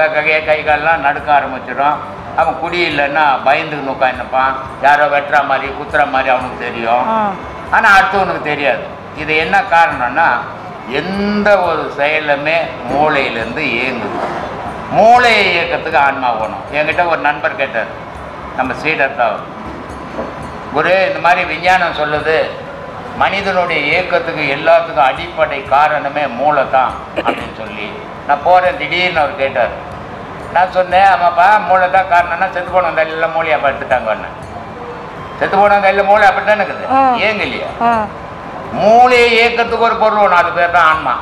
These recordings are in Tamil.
கை கை கால்லாம் நடுக்க ஆரம்பிச்சிடும் அவன் குடி இல்லைன்னா பயந்துக்கு உட்காந்துப்பான் யாரோ வெட்டுற மாதிரி குத்துற மாதிரி அவனுக்கு தெரியும் ம் ஆனால் அடுத்தவனுக்கு தெரியாது இது என்ன காரணம்னா எந்த ஒரு செயலுமே மூளையிலேருந்து இயங்குது மூளையை இயக்கத்துக்கு ஆன்மா போகணும் என்கிட்ட ஒரு நண்பர் கேட்டார் நம்ம சீடர் தான் அவர். ஒரு இந்த மாதிரி விஞ்ஞானம் சொல்லுது மனிதனுடைய இயக்கத்துக்கு எல்லாத்துக்கும் அடிப்படை காரணமே மூளை தான் அப்படின்னு சொல்லி நான் போகிறேன் திடீர்னு அவர் கேட்டார் நான் சொன்னேன் ஆமாப்பா மூளை தான் காரணம்னா செத்து போனவங்க எல்லாம் மூளையாக எடுத்துட்டாங்கன்னு செத்து போனவங்க எல்லாம் மூளை அப்படி தான் இருக்குது ம். ஏங்க இல்லையா ம் மூளையை இயக்கத்துக்கு ஒரு பொருள் ஒன்று அது பேர் தான் ஆன்மா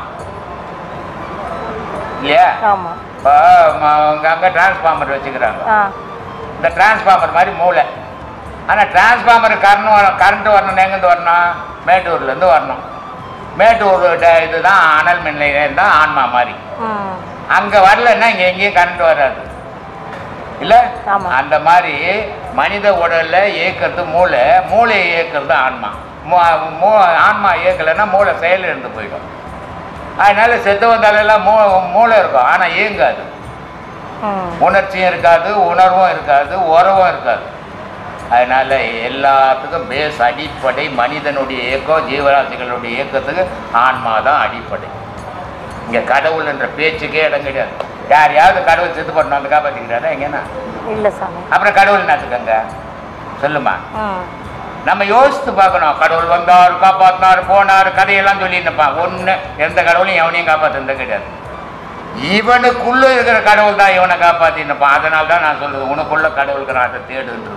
இல்லையா ஆமாம் இப்போ அங்கே அங்கே டிரான்ஸ்ஃபார்மர் வச்சுக்கிறாங்க ஆ இந்த டிரான்ஸ்ஃபார்மர் மாதிரி மூளை ஆனால் டிரான்ஸ்ஃபார்மர் கரண்ட் கரண்ட் வரணும் எங்கேருந்து வரணும் மேட்டூர்லேருந்து வரணும் மேட்டூர் ட- இதுதான் அனல் மின் நிலையம் தான் ஆன்மா மாதிரி ம் அங்கே வரலன்னா இங்கே எங்கேயும் கரண்ட் வராது இல்லை ஆமா. அந்த மாதிரி மனித உடல்ல இயக்கிறது மூளை மூளையை இயக்கிறது ஆன்மா மூ- மூ- ஆன்மா இயக்கலைன்னா மூளை செயல் இருந்து போயிடும் அதனால செத்து வந்தாலெல்லாம் மூ மூளை இருக்கும் ஆனால் இயங்காது ம் உணர்ச்சியும் இருக்காது உணர்வும் இருக்காது உறவும் இருக்காது அதனால எல்லாத்துக்கும் பேஸ் அடிப்படை மனிதனுடைய இயக்கம் ஜீவராசிகளுடைய இயக்கத்துக்கு ஆன்மா தான் அடிப்படை இங்கே கடவுள் என்ற பேச்சுக்கே இடம் கிடையாது யாரையாவது கடவுள் செத்து போட்டணும் வந்து காப்பாற்றிக்கிறாரா எங்கன்னா இல்லை சாமி அப்புறம் கடவுள் என்னத்துக்கங்க சொல்லுமா ம் நம்ம யோசித்து பார்க்கணும் கடவுள் வந்தார் காப்பாற்றினார் போனார் கதையெல்லாம் சொல்லிட்டு இருப்பான் ஒன்று எந்த கடவுளையும் எவனையும் காப்பாற்றுனது கிடையாது இவனுக்குள்ள இருக்கிற கடவுள் தான் இவனை காப்பாற்றின்னு இருப்பான் அதனால தான் நான் சொல்லுவேன் உனக்குள்ள கடவுளுக்கு அதை தேடுன்றது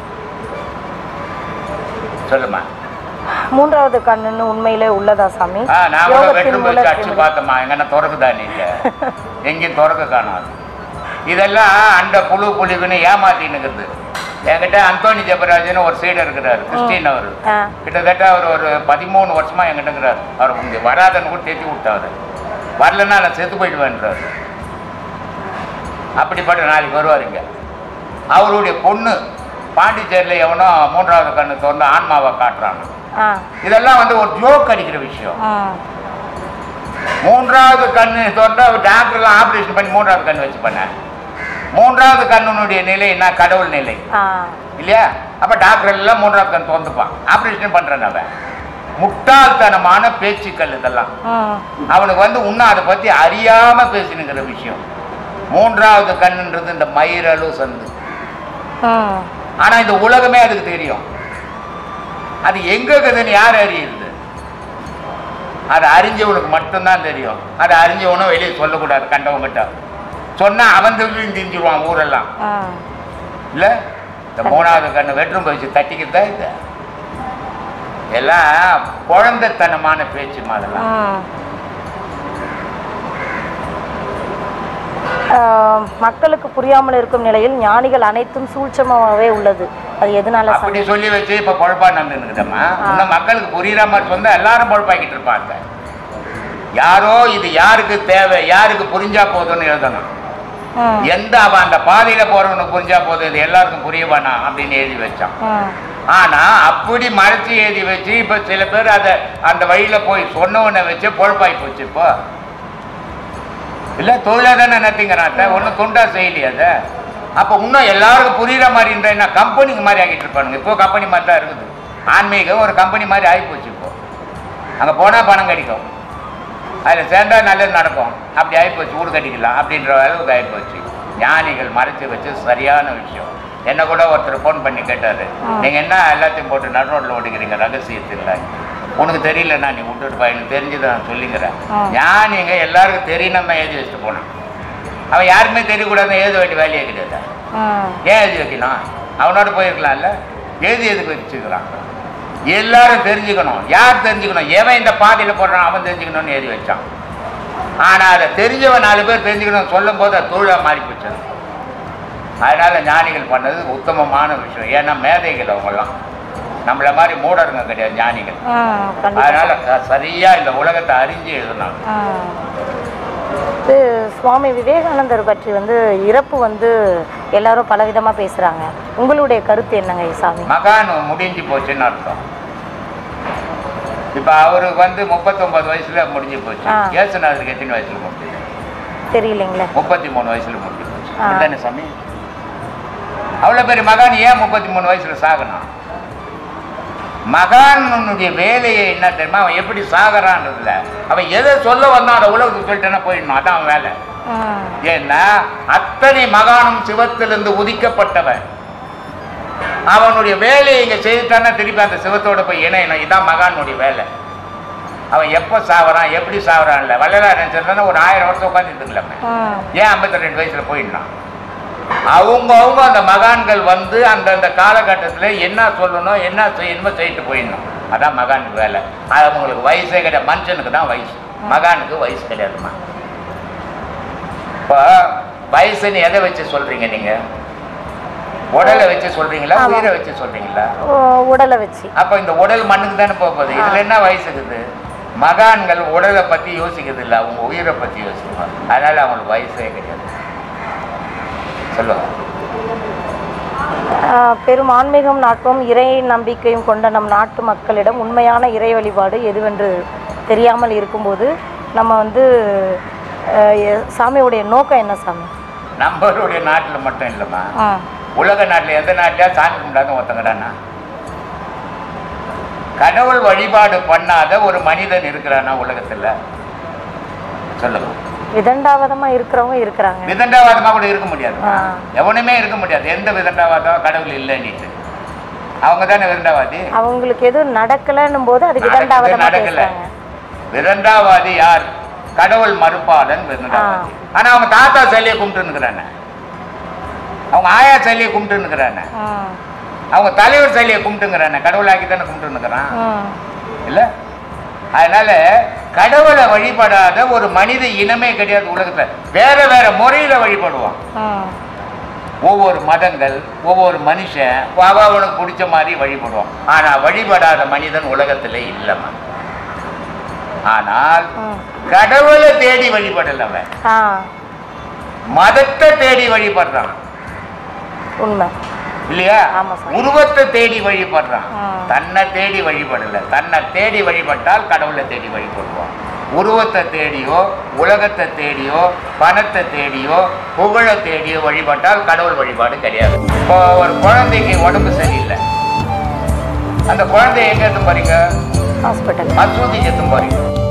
சொல்லுமா மூன்றாவது கண்ணுன்னு உண்மையிலே உள்ளதா சாமி ஆ நான் கூட யோகத்தின் வெட்டும் போய் மூலத்தின் அடிச்சு பார்த்தோமா எங்கன்னா திறக்குதா நீங்க எங்கேயும் திறக்க காணாது இதெல்லாம் அந்த புழு புலிவுன்னு ஏமாத்தின்னு இருக்குது என்கிட்ட அந்தோனி ஜெபராஜன் ஒரு சீடர் இருக்கிறார் கிறிஸ்டின் அவர் ஆ கிட்டத்தட்ட அவர் ஒரு பதிமூணு வருஷமா என்கிட்ட இருக்கிறார் அவர் இங்கே வராதன்னு கூட தேத்தி விட்டாரு வரலன்னா நான் செத்து போயிடுவேன்றார் அப்படிப்பட்ட நாளைக்கு வருவார் இங்க அவருடைய பொண்ணு பாண்டிச்சேரியில் எவனோ மூன்றாவது கண்ணு திறந்து ஆன்மாவை காட்டுறாங்க ஆ இதெல்லாம் வந்து ஒரு ஜோக் அடிக்கிற விஷயம் ம் மூன்றாவது கண்ணு திறந்தா டாக்டர்லாம் ஆப்ரேஷன் பண்ணி மூன்றாவது கண்ணு வச்சு பண்ணேன் மூன்றாவது கண்ணுனுடைய நிலை என்ன கடவுள் நிலை ஆ இல்லையா அப்ப டாக்டர் எல்லாம் மூன்றாவது கண் திறந்துப்பான் ஆப்ரேஷன் பண்றேன் அவன் முட்டாள்தனமான பேச்சுக்கள் இதெல்லாம் ம் அவனுக்கு வந்து இன்னும் அதை பத்தி அறியாம பேசினுங்கிற விஷயம் மூன்றாவது கண்ணுன்றது இந்த மயிரலு சந்து ம் ஆனா இந்த உலகமே அதுக்கு தெரியும் அது எங்க இருக்குதுன்னு யார் அறியுது அது அறிஞ்சவனுக்கு மட்டும்தான் தெரியும் அது அறிஞ்சவனும் வெளியே சொல்லக்கூடாது கண்டவங்கிட்ட சொன்னா அவன் தெரிஞ்சு தெரிஞ்சிருவான் ஊரெல்லாம் ம் இல்ல இந்த மூணாவது கண்ணு வெற்றும் போயிடுச்சு தட்டிக்கிட்டு இது எல்லாம் குழந்தைத்தனமான பேச்சு மாதிரிலாம் ம். ஆஹ், மக்களுக்கு புரியாமல் இருக்கும் நிலையில் ஞானிகள் அனைத்தும் சூட்சமாகவே உள்ளது அது எதனால அப்படி சாமி சொல்லி வச்சு இப்ப பொழப்பா நடந்துருக்குதம்மா இன்னும் மக்களுக்கு புரியுற மாதிரி சொன்னா எல்லாரும் பொழப்பாக்கிட்டு இருப்பாங்க யாரோ இது யாருக்கு தேவை யாருக்கு புரிஞ்சா போதும்னு எழுதணும் ம் எந்த அவன் அந்த பாதையில போறவனுக்கு புரிஞ்சா போதும் இது எல்லாருக்கும் புரிய வேணாம் அப்படின்னு எழுதி வச்சான் ம் ஆனா அப்படி மறைச்சு எழுதி வச்சு இப்ப சில பேர் அதை அந்த வழியில போய் சொன்னவனை வச்சு பொழப்பாய் போச்சு இப்போ இல்ல தொழிலா தானே நடத்திங்கிறான் ஒன்றும் துண்டா செய்யலையே அதை அப்போ இன்னும் எல்லாருக்கும் புரியுற மாதிரி இருந்தா என்ன கம்பெனிக்கு மாதிரி ஆகிட்டு இருப்பானுங்க இப்போ கம்பெனி மாதிரி தான் இருக்குது ஆன்மீகம் ஒரு கம்பெனி மாதிரி ஆகி போச்சு இப்போ அங்கே போனால் பணம் கிடைக்கும் அதில் சேர்ந்தா நல்லது நடக்கும் அப்படி ஆகிப்போச்சு வீடு கட்டிக்கலாம் அப்படின்ற அளவுக்கு ஆகிப்போச்சு ஞானிகள் மறைச்சு வச்சு சரியான விஷயம் என்ன கூட ஒருத்தர் ஃபோன் பண்ணி கேட்டார் நீங்கள் என்ன எல்லாத்தையும் போட்டு நடு ரோட்டில் ஓடிக்கிறீங்க ரகசியத்தில் உனக்கு தெரியலண்ணா நீ விட்டுட்டு பா எனக்கு தெரிஞ்சதை நான் சொல்லிக்கிறேன் ஆ. ஞானிங்க எல்லாருக்கும் தெரியணும் தான் எழுதி வச்சுட்டு போனான் அவன் யாருமே தெரியக்கூடாதுன்னு எழுத வேண்டிய வேலையே கிடையாது ம் ஏன் எழுதி வைக்கணும் அவனோட போயிருக்கலாம்ல எழுதி எதுக்கு வச்சுக்கிறான் எல்லாரும் தெரிஞ்சுக்கணும் யார் தெரிஞ்சுக்கணும் எவன் இந்த பாதையில் போடுறான் அவன் தெரிஞ்சுக்கணும்னு எழுதி வச்சான் ஆனால் அதை தெரிஞ்சவன் நாலு பேர் தெரிஞ்சுக்கணும் சொல்லும் போது அது தொழிலாக மாறி போச்சு அதனால ஞானிகள் பண்ணது உத்தமமான விஷயம் ஏன்னா மேதைகள் அவங்கெல்லாம் நம்மள மாதிரி மூடருங்க கிடையாது ஞானிகள் ம் கண்டிப்பா அதனால ச- சரியா இந்த உலகத்தை அறிஞ்சு எழுதினாங்க ம். இது சுவாமி விவேகானந்தர் பற்றி வந்து இறப்பு வந்து எல்லாரும் பலவிதமா பேசுறாங்க உங்களுடைய கருத்து என்னங்க சாமி மகான் முடிஞ்சு போச்சுன்னு அர்த்தம் இப்போ அவருக்கு வந்து முப்பத்தொன்பது வயசுல முடிஞ்சு போச்சு ஆ. ஏசுநாதருக்கு எத்தனை வயசுல முடிஞ்சு தெரியலைங்களே முப்பத்தி மூணு வயசுல முடிஞ்சு போச்சு ஆ. அப்படிதானே சாமி அவ்வளோ பெரிய மகான் ஏன் முப்பத்தி மூணு வயசுல சாகணும் மகானுடைய வேலையை என்ன தெரியுமா அவன் எப்படி சாகுறான்றதுல அவன் எதை சொல்ல வந்தான் அதை உலகத்துக்கு சொல்லிட்டேன்னா போயிடணும் அதான் அவன் வேலை ம் ஏன்னா அத்தனை மகானும் சிவத்திலிருந்து உதிக்கப்பட்டவன் அவனுடைய வேலையை இங்க செய்துட்டான்னா திருப்பி அந்த சிவத்தோட போய் இணையணும் இதான் மகானுடைய வேலை அவன் எப்போ சாவறான் எப்படி சாவறான்ல வள்ளலார் நினைச்சிருந்தா ஒரு ஆயிரம் வருஷம் உட்காந்துருக்கலாமே ம் ஏன் ஐம்பத்தி ரெண்டு வயசுல போயிடலாம் அவங்க அவங்க அந்த மகான்கள் வந்து அந்தந்த காலகட்டத்தில் என்ன சொல்லணும் என்ன செய்யணுமோ செய்யிட்டு போயிடணும் அதான் மகானுக்கு வேலை அது அவங்களுக்கு வயசே கிடையாது மனுஷனுக்கு தான் வயசு மகானுக்கு வயசு கிடையாதுமா இப்போ வயசுன்னு எதை வச்சு சொல்றீங்க நீங்க உடலை வச்சு சொல்றீங்களா ஆமா. உயிரை வச்சு சொல்றீங்களா உ- உடலை வச்சு அப்போ இந்த உடல் மண்ணுக்கு தானே போக போகுது இதுல என்ன வயசு இருக்குது மகான்கள் உடலை பத்தி யோசிக்கிறது இல்லை அவங்க உயிரை பத்தி யோசிப்பாங்க அதனால அவங்களுக்கு வயசே கிடையாது சொல்லுங்க ஆஹ் பெரும் ஆன்மீகம் நாட்டும் இறை நம்பிக்கையும் கொண்ட நம் நாட்டு மக்களிடம் உண்மையான இறை வழிபாடு எதுவென்று தெரியாமல் இருக்கும்போது நம்ம வந்து ஆஹ் எ- சாமியுடைய நோக்கம் என்ன சாமி நம்மளுடைய நாட்டில் மட்டும் இல்லைம்மா ஆ உலக நாட்டில் எந்த நாட்டிலயா சாமி கும்பிடாத ஒருத்தங்கடானா கடவுள் வழிபாடு பண்ணாத ஒரு மனிதன் இருக்கிறானா உலகத்துல சொல்லுங்க விதண்டாவதமா இருக்கிறவங்க இருக்கிறாங்க விதண்டாவாதமா கூட இருக்க முடியாது ஆ. எவனுமே இருக்க முடியாது எந்த விதண்டாவாதம் கடவுள் இல்லைன்னுட்டு அவங்க தானே விதண்டாவாதி அவங்களுக்கு எதுவும் நடக்கலைன்னும் போது அது நடக்குது, விதண்டாவதமா நடக்கல. பேசுறாங்க விதண்டாவாதி யார் கடவுள் மறுப்பாளன் விதண்டாவாதி ஆனா அவங்க தாத்தா சிலையை கும்பிட்டுன்னுக்குறானே அவங்க ஆயா சிலையை கும்பிட்டுன்னுக்குறானே ம் அவங்க தலைவர் சிலையை கும்பிட்டுங்கிறானே கடவுளாக்கி தானே கும்பிட்டுன்னுக்குறான் ம் இல்ல அதனால கடவுளை வழிபடாத ஒரு மனித இனமே கிடையாது உலகத்துல வேற வேற முறையில வழிபடுவான் ம் ஒவ்வொரு மதங்கள் ஒவ்வொரு மனுஷன் அவ அவனுக்கு பிடிச்ச மாதிரி வழிபடுவான் ஆனா வழிபடாத மனிதன் உலகத்துல இல்லைம்மா ஆனால் ம் கடவுளை தேடி வழிபடல அவன் ஆ மதத்தை தேடி வழிபடுறான் உண்மை இல்லையா ஆமா சார். உருவத்தை தேடி வழிபடுறான் ம். தன்னை தேடி வழிபடல தன்னை தேடி வழிபட்டால் கடவுளை தேடி வழிபடுவான் உருவத்தை தேடியோ உலகத்தை தேடியோ பணத்தை தேடியோ புகழை தேடியோ வழிபட்டால் கடவுள் வழிபாடு கிடையாது இப்போ ஒரு குழந்தைக்கு உடம்பு சரியில்லை அந்த குழந்தைய எங்க எடுத்து போறீங்க ஹாஸ்பிட்டல் மசூதிக்கு எடுத்து போறீங்க